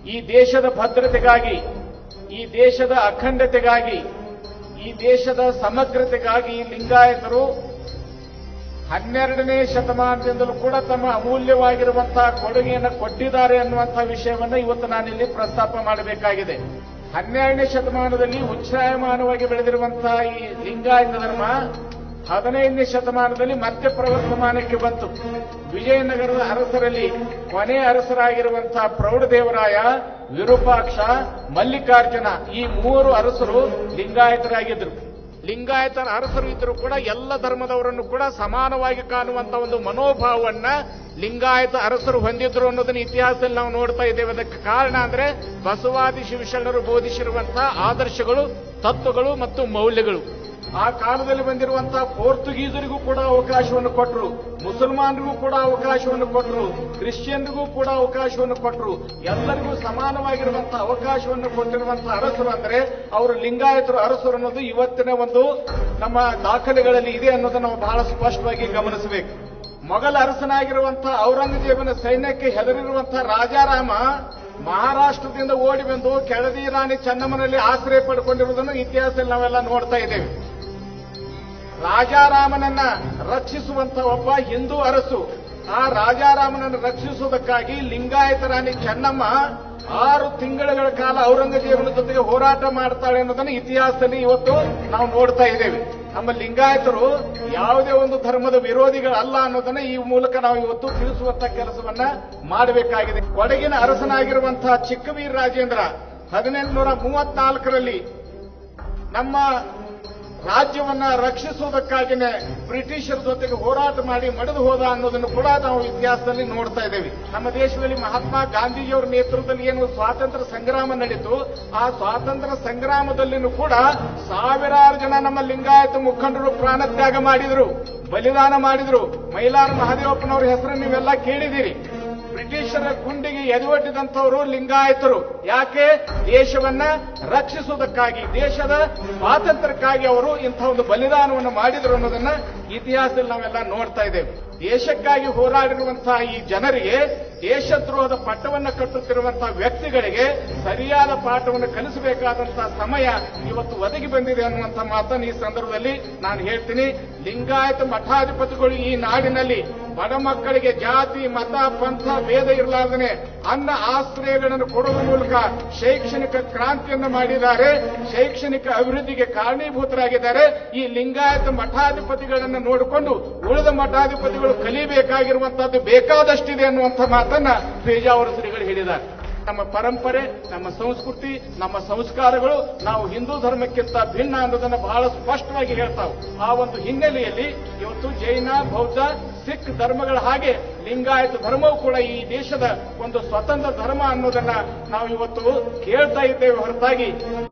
ಈ ದೇಶದ ಭದ್ರತೆಗಾಗಿ ಈ ದೇಶದ ಅಖಂಡತೆಗಾಗಿ ಈ ದೇಶದ ಸಮಗ್ರತೆಗಾಗಿ ಲಿಂಗಾಯತರು ಹನ್ನೆರಡನೇ ಶತಮಾನದಿಂದಲೂ ಕೂಡ ತಮ್ಮ ಅಮೂಲ್ಯವಾಗಿರುವಂತಹ ಕೊಡುಗೆಯನ್ನು ಕೊಟ್ಟಿದ್ದಾರೆ ಅನ್ನುವಂತಹ ವಿಷಯವನ್ನ ಇವತ್ತು ನಾನಿಲ್ಲಿ ಪ್ರಸ್ತಾಪ ಮಾಡಬೇಕಾಗಿದೆ ಹನ್ನೆರಡನೇ ಶತಮಾನದಲ್ಲಿ ಉಚ್ಛ್ರಾಯಮಾನವಾಗಿ ಬೆಳೆದಿರುವಂತಹ ಈ ಲಿಂಗಾಯತ ಧರ್ಮ ಹದಿನೈದನೇ ಶತಮಾನದಲ್ಲಿ ಮತ್ತೆ ಪ್ರವರ್ತಮಾನಕ್ಕೆ ಬಂತು ವಿಜಯನಗರದ ಅರಸರಲ್ಲಿ ಕೊನೆ ಅರಸರಾಗಿರುವಂತಹ ಪ್ರೌಢದೇವರಾಯ ವಿರೂಪಾಕ್ಷ ಮಲ್ಲಿಕಾರ್ಜುನ ಈ ಮೂವರು ಅರಸರು ಲಿಂಗಾಯತರಾಗಿದ್ದರು ಲಿಂಗಾಯತರ ಅರಸರು ಇದ್ದರೂ ಕೂಡ ಎಲ್ಲ ಧರ್ಮದವರನ್ನು ಕೂಡ ಸಮಾನವಾಗಿ ಕಾಣುವಂತ ಒಂದು ಮನೋಭಾವವನ್ನ ಲಿಂಗಾಯತ ಅರಸರು ಹೊಂದಿದ್ರು ಅನ್ನೋದನ್ನ ಇತಿಹಾಸದಲ್ಲಿ ನಾವು ನೋಡ್ತಾ ಇದ್ದೇವೆ ಅದಕ್ಕೆ ಕಾರಣ ಅಂದ್ರೆ ಬಸವಾದಿ ಶಿವಶರಣರು ಬೋಧಿಸಿರುವಂತಹ ಆದರ್ಶಗಳು ತತ್ವಗಳು ಮತ್ತು ಮೌಲ್ಯಗಳು ಆ ಕಾಲದಲ್ಲಿ ಬಂದಿರುವಂತಹ ಪೋರ್ಚುಗೀಸರಿಗೂ ಕೂಡ ಅವಕಾಶವನ್ನು ಕೊಟ್ಟರು ಮುಸಲ್ಮಾನರಿಗೂ ಕೂಡ ಅವಕಾಶವನ್ನು ಕೊಟ್ಟರು ಕ್ರಿಶ್ಚಿಯನ್ರಿಗೂ ಕೂಡ ಅವಕಾಶವನ್ನು ಕೊಟ್ಟರು ಎಲ್ಲರಿಗೂ ಸಮಾನವಾಗಿರುವಂತಹ ಅವಕಾಶವನ್ನು ಕೊಟ್ಟಿರುವಂತಹ ಅರಸರು ಅಂದ್ರೆ ಅವರು ಲಿಂಗಾಯತರು ಅರಸರು ಅನ್ನೋದು ಇವತ್ತಿನ ಒಂದು ನಮ್ಮ ದಾಖಲೆಗಳಲ್ಲಿ ಇದೆ ಅನ್ನೋದನ್ನು ನಾವು ಬಹಳ ಸ್ಪಷ್ಟವಾಗಿ ಗಮನಿಸಬೇಕು ಮೊಘಲ ಅರಸನಾಗಿರುವಂತಹ ಔರಂಗಜೇಬನ ಸೈನ್ಯಕ್ಕೆ ಹೆದರಿರುವಂತಹ ರಾಜಾರಾಮ ಮಹಾರಾಷ್ಟ್ರದಿಂದ ಓಡಿ ಬಂದು ಕೆಳದಿ ರಾಣಿ ಚೆನ್ನಮ್ಮನಲ್ಲಿ ಆಶ್ರಯ ಪಡ್ಕೊಂಡಿರುವುದನ್ನು ಇತಿಹಾಸದಲ್ಲಿ ನಾವೆಲ್ಲ ನೋಡ್ತಾ ಇದ್ದೇವೆ ರಾಜಾರಾಮನನ್ನ ರಕ್ಷಿಸುವಂತ ಒಬ್ಬ ಹಿಂದೂ ಅರಸು ಆ ರಾಜಾರಾಮನನ್ನು ರಕ್ಷಿಸುವುದಕ್ಕಾಗಿ ಲಿಂಗಾಯತ ರಾಣಿ ಚೆನ್ನಮ್ಮ ಆರು ತಿಂಗಳುಗಳ ಕಾಲ ಔರಂಗಜೇಬನ ಜೊತೆಗೆ ಹೋರಾಟ ಮಾಡ್ತಾಳೆ ಅನ್ನೋದನ್ನು ಇತಿಹಾಸದಲ್ಲಿ ಇವತ್ತು ನಾವು ನೋಡ್ತಾ ಇದ್ದೇವೆ ನಮ್ಮ ಲಿಂಗಾಯತರು ಯಾವುದೇ ಒಂದು ಧರ್ಮದ ವಿರೋಧಿಗಳಲ್ಲ ಅನ್ನೋದನ್ನ ಈ ಮೂಲಕ ನಾವು ಇವತ್ತು ತಿಳಿಸುವಂತ ಕೆಲಸವನ್ನ ಮಾಡಬೇಕಾಗಿದೆ ಕೊಡಗಿನ ಅರಸನಾಗಿರುವಂತಹ ಚಿಕ್ಕವೀರ ರಾಜೇಂದ್ರ ಹದಿನೆಂಟುನೂರ ಮೂವತ್ನಾಲ್ಕರಲ್ಲಿ ನಮ್ಮ ರಾಜ್ಯವನ್ನ ರಕ್ಷಿಸುವುದಕ್ಕಾಗಿನೇ ಬ್ರಿಟಿಷರ ಜೊತೆಗೆ ಹೋರಾಟ ಮಾಡಿ ಮಡಿದು ಹೋದ ಅನ್ನೋದನ್ನು ಕೂಡ ನಾವು ಇತಿಹಾಸದಲ್ಲಿ ನೋಡ್ತಾ ಇದ್ದೇವೆ ನಮ್ಮ ದೇಶದಲ್ಲಿ ಮಹಾತ್ಮ ಗಾಂಧೀಜಿಯವರ ನೇತೃತ್ವದಲ್ಲಿ ಏನು ಸ್ವಾತಂತ್ರ್ಯ ಸಂಗ್ರಾಮ ನಡೀತು ಆ ಸ್ವಾತಂತ್ರ್ಯ ಸಂಗ್ರಾಮದಲ್ಲಿನೂ ಕೂಡ ಸಾವಿರಾರು ಜನ ನಮ್ಮ ಲಿಂಗಾಯತ ಮುಖಂಡರು ಪ್ರಾಣತ್ಯಾಗ ಮಾಡಿದ್ರು ಬಲಿದಾನ ಮಾಡಿದ್ರು ಮೈಲಾರ ಮಹದೇವಪ್ಪನವರ ಹೆಸರನ್ನು ನೀವೆಲ್ಲ ಕೇಳಿದಿರಿ ಬ್ರಿಟಿಷರ ಗುಂಡಿಗೆ ಎದುವಟ್ಟಿದಂಥವರು ಲಿಂಗಾಯತರು ಯಾಕೆ ದೇಶವನ್ನ ರಕ್ಷಿಸುವುದಕ್ಕಾಗಿ ದೇಶದ ಸ್ವಾತಂತ್ರ್ಯಕ್ಕಾಗಿ ಅವರು ಇಂಥ ಒಂದು ಬಲಿದಾನವನ್ನು ಮಾಡಿದರು ಅನ್ನೋದನ್ನ ಇತಿಹಾಸದಲ್ಲಿ ನಾವೆಲ್ಲ ನೋಡ್ತಾ ಇದ್ದೇವೆ ದೇಶಕ್ಕಾಗಿ ಹೋರಾಡಿರುವಂತಹ ಈ ಜನರಿಗೆ ದೇಶದ್ರೋಹದ ಪಟ್ಟವನ್ನ ಕಟ್ಟುತ್ತಿರುವಂತಹ ವ್ಯಕ್ತಿಗಳಿಗೆ ಸರಿಯಾದ ಪಾಠವನ್ನು ಕಲಿಸಬೇಕಾದಂತಹ ಸಮಯ ಇವತ್ತು ಒದಗಿ ಬಂದಿದೆ ಅನ್ನುವಂಥ ಮಾತನ್ನು ಈ ಸಂದರ್ಭದಲ್ಲಿ ನಾನು ಹೇಳ್ತೀನಿ ಲಿಂಗಾಯತ ಮಠಾಧಿಪತಿಗಳು ಈ ನಾಡಿನಲ್ಲಿ ಬಡ ಮಕ್ಕಳಿಗೆ ಜಾತಿ ಮತ ಪಂಥ ಭೇದ ಇರಲಾರ್ದನೆ ಅನ್ನ ಆಶ್ರಯಗಳನ್ನು ಕೊಡುವ ಮೂಲಕ ಶೈಕ್ಷಣಿಕ ಕ್ರಾಂತಿಯನ್ನು ಮಾಡಿದ್ದಾರೆ ಶೈಕ್ಷಣಿಕ ಅಭಿವೃದ್ಧಿಗೆ ಕಾರಣೀಭೂತರಾಗಿದ್ದಾರೆ ಈ ಲಿಂಗಾಯತ ಮಠಾಧಿಪತಿಗಳನ್ನು ನೋಡಿಕೊಂಡು ಉಳಿದ ಮಠಾಧಿಪತಿಗಳು ಕಲಿಬೇಕಾಗಿರುವಂತಹದ್ದು ಬೇಕಾದಷ್ಟಿದೆ ಅನ್ನುವಂಥ ಮಾತನ್ನ ಪೇಜಾವರ ಶ್ರೀಗಳು ಹೇಳಿದ್ದಾರೆ ನಮ್ಮ ಪರಂಪರೆ ನಮ್ಮ ಸಂಸ್ಕೃತಿ ನಮ್ಮ ಸಂಸ್ಕಾರಗಳು ನಾವು ಹಿಂದೂ ಧರ್ಮಕ್ಕಿಂತ ಭಿನ್ನ ಅನ್ನೋದನ್ನ ಬಹಳ ಸ್ಪಷ್ಟವಾಗಿ ಹೇಳ್ತಾವೆ ಆ ಒಂದು ಹಿನ್ನೆಲೆಯಲ್ಲಿ ಇವತ್ತು ಜೈನ ಬೌದ್ಧ ಸಿಖ್ ಧರ್ಮಗಳ ಹಾಗೆ ಲಿಂಗಾಯತ ಧರ್ಮವು ಕೂಡ ಈ ದೇಶದ ಒಂದು ಸ್ವತಂತ್ರ ಧರ್ಮ ಅನ್ನೋದನ್ನ ನಾವು ಇವತ್ತು ಕೇಳ್ತಾ ಇದ್ದೇವೆ ಹೊರತಾಗಿ